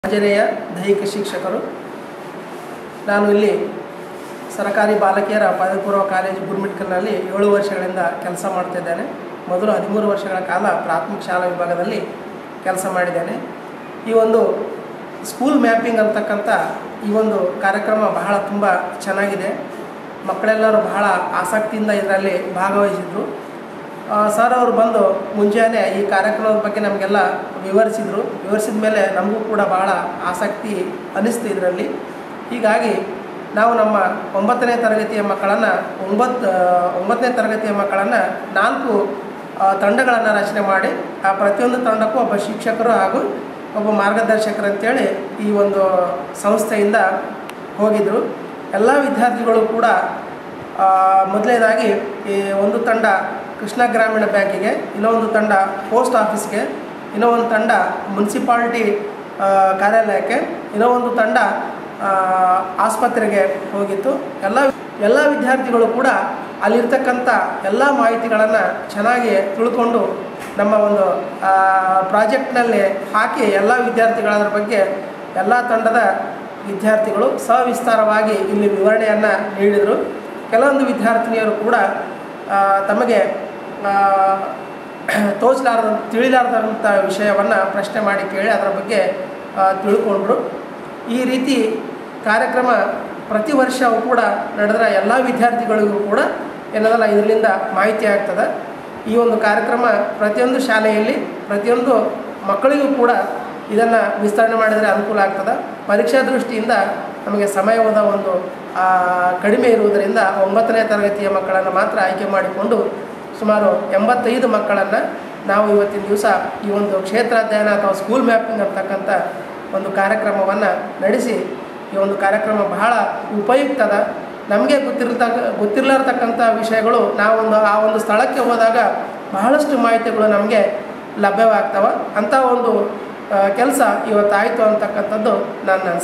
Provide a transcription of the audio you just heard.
ಆಂಜನೇಯ ದೈಹಿಕ ಶಿಕ್ಷಕರು ನಾನು ಇಲ್ಲಿ ಸರಕಾರಿ ಬಾಲಕಿಯರ ಪದವಿ ಪೂರ್ವ ಕಾಲೇಜು ಗುರುಮಿಟ್ಕಲ್ನಲ್ಲಿ ಏಳು ವರ್ಷಗಳಿಂದ ಕೆಲಸ ಮಾಡ್ತಿದ್ದೇನೆ ಮೊದಲು ಹದಿಮೂರು ವರ್ಷಗಳ ಕಾಲ ಪ್ರಾಥಮಿಕ ಶಾಲಾ ವಿಭಾಗದಲ್ಲಿ ಕೆಲಸ ಮಾಡಿದ್ದೇನೆ ಈ ಒಂದು ಸ್ಕೂಲ್ ಮ್ಯಾಪಿಂಗ್ ಅಂತಕ್ಕಂಥ ಈ ಒಂದು ಕಾರ್ಯಕ್ರಮ ಬಹಳ ತುಂಬ ಚೆನ್ನಾಗಿದೆ ಮಕ್ಕಳೆಲ್ಲರೂ ಬಹಳ ಆಸಕ್ತಿಯಿಂದ ಇದರಲ್ಲಿ ಭಾಗವಹಿಸಿದರು ಆ, ಸರ್ ಅವರು ಬಂದು ಮುಂಜಾನೆ ಈ ಕಾರ್ಯಕ್ರಮದ ಬಗ್ಗೆ ನಮಗೆಲ್ಲ ವಿವರಿಸಿದರು ವಿವರಿಸಿದ ಮೇಲೆ ನಮಗೂ ಕೂಡ ಬಹಳ ಆಸಕ್ತಿ ಅನ್ನಿಸ್ತು ಇದರಲ್ಲಿ ಹೀಗಾಗಿ ನಾವು ನಮ್ಮ ಒಂಬತ್ತನೇ ತರಗತಿಯ ಮಕ್ಕಳನ್ನು ಒಂಬತ್ತು ಒಂಬತ್ತನೇ ತರಗತಿಯ ಮಕ್ಕಳನ್ನು ನಾಲ್ಕು ತಂಡಗಳನ್ನು ರಚನೆ ಮಾಡಿ ಆ ಪ್ರತಿಯೊಂದು ತಂಡಕ್ಕೂ ಒಬ್ಬ ಶಿಕ್ಷಕರು ಹಾಗೂ ಒಬ್ಬ ಮಾರ್ಗದರ್ಶಕರು ಅಂತೇಳಿ ಈ ಒಂದು ಸಂಸ್ಥೆಯಿಂದ ಹೋಗಿದ್ದರು ಎಲ್ಲ ವಿದ್ಯಾರ್ಥಿಗಳು ಕೂಡ ಆ, ಮೊದಲನೇದಾಗಿ ಈ ಒಂದು ತಂಡ ಕೃಷ್ಣ ಗ್ರಾಮೀಣ ಬ್ಯಾಂಕಿಗೆ ಇನ್ನೊಂದು ತಂಡ ಪೋಸ್ಟ್ ಆಫೀಸ್ಗೆ ಇನ್ನೂ ಒಂದು ತಂಡ ಮುನ್ಸಿಪಾಲ್ಟಿ ಆ, ಕಾರ್ಯಾಲಯಕ್ಕೆ ಇನ್ನೂ ಒಂದು ತಂಡ ಆ, ಆಸ್ಪತ್ರೆಗೆ ಹೋಗಿತ್ತು ಎಲ್ಲ ಎಲ್ಲ ವಿದ್ಯಾರ್ಥಿಗಳು ಕೂಡ ಅಲ್ಲಿರ್ತಕ್ಕಂಥ ಎಲ್ಲ ಮಾಹಿತಿಗಳನ್ನು ಚೆನ್ನಾಗಿ ತಿಳ್ಕೊಂಡು ನಮ್ಮ ಒಂದು ಆ, ಪ್ರಾಜೆಕ್ಟ್ನಲ್ಲಿ ಹಾಕಿ ಎಲ್ಲ ವಿದ್ಯಾರ್ಥಿಗಳ ಅದ್ರ ಬಗ್ಗೆ ಎಲ್ಲ ತಂಡದ ವಿದ್ಯಾರ್ಥಿಗಳು ಸವಿಸ್ತಾರವಾಗಿ ಇಲ್ಲಿ ವಿವರಣೆಯನ್ನು ನೀಡಿದರು ಕೆಲವೊಂದು ವಿದ್ಯಾರ್ಥಿನಿಯರು ಕೂಡ ಆ, ತಮಗೆ ಆ, ತೋಚಲಾರದ ತಿಳಿಲಾರದಂಥ ವಿಷಯವನ್ನು ಪ್ರಶ್ನೆ ಮಾಡಿ ಕೇಳಿ ಅದರ ಬಗ್ಗೆ ಆ, ತಿಳ್ಕೊಂಡ್ರು ಈ ರೀತಿ ಕಾರ್ಯಕ್ರಮ ಪ್ರತಿ ವರ್ಷವೂ ಕೂಡ ನಡೆದ್ರೆ ಎಲ್ಲ ವಿದ್ಯಾರ್ಥಿಗಳಿಗೂ ಕೂಡ ಏನದಲ್ಲ ಇದರಿಂದ ಮಾಹಿತಿ ಆಗ್ತದೆ ಈ ಒಂದು ಕಾರ್ಯಕ್ರಮ ಪ್ರತಿಯೊಂದು ಶಾಲೆಯಲ್ಲಿ ಪ್ರತಿಯೊಂದು ಮಕ್ಕಳಿಗೂ ಕೂಡ ಇದನ್ನು ವಿಸ್ತರಣೆ ಮಾಡಿದರೆ ಅನುಕೂಲ ಆಗ್ತದೆ ಪರೀಕ್ಷಾ ದೃಷ್ಟಿಯಿಂದ ನಮಗೆ ಸಮಯದ ಒಂದು ಆ, ಕಡಿಮೆ ಇರುವುದರಿಂದ ಒಂಬತ್ತನೇ ತರಗತಿಯ ಮಕ್ಕಳನ್ನು ಮಾತ್ರ ಆಯ್ಕೆ ಮಾಡಿಕೊಂಡು ಸುಮಾರು ಎಂಬತ್ತೈದು ಮಕ್ಕಳನ್ನು ನಾವು ಇವತ್ತಿನ ದಿವಸ ಈ ಒಂದು ಕ್ಷೇತ್ರಾಧ್ಯಯನ ಅಥವಾ ಸ್ಕೂಲ್ ಮ್ಯಾಪಿಂಗ್ ಅಂತಕ್ಕಂಥ ಒಂದು ಕಾರ್ಯಕ್ರಮವನ್ನು ನಡೆಸಿ ಈ ಒಂದು ಕಾರ್ಯಕ್ರಮ ಬಹಳ ಉಪಯುಕ್ತದ ನಮಗೆ ಗೊತ್ತಿರತಕ್ಕ ಗೊತ್ತಿರಲಾರ್ತಕ್ಕಂಥ ವಿಷಯಗಳು ನಾವೊಂದು ಆ ಒಂದು ಸ್ಥಳಕ್ಕೆ ಹೋದಾಗ ಬಹಳಷ್ಟು ಮಾಹಿತಿಗಳು ನಮಗೆ ಲಭ್ಯವಾಗ್ತವೆ ಅಂಥ ಒಂದು ಕೆಲಸ ಇವತ್ತಾಯಿತು ಅಂತಕ್ಕಂಥದ್ದು ನನ್ನ ಅನ್ಸ್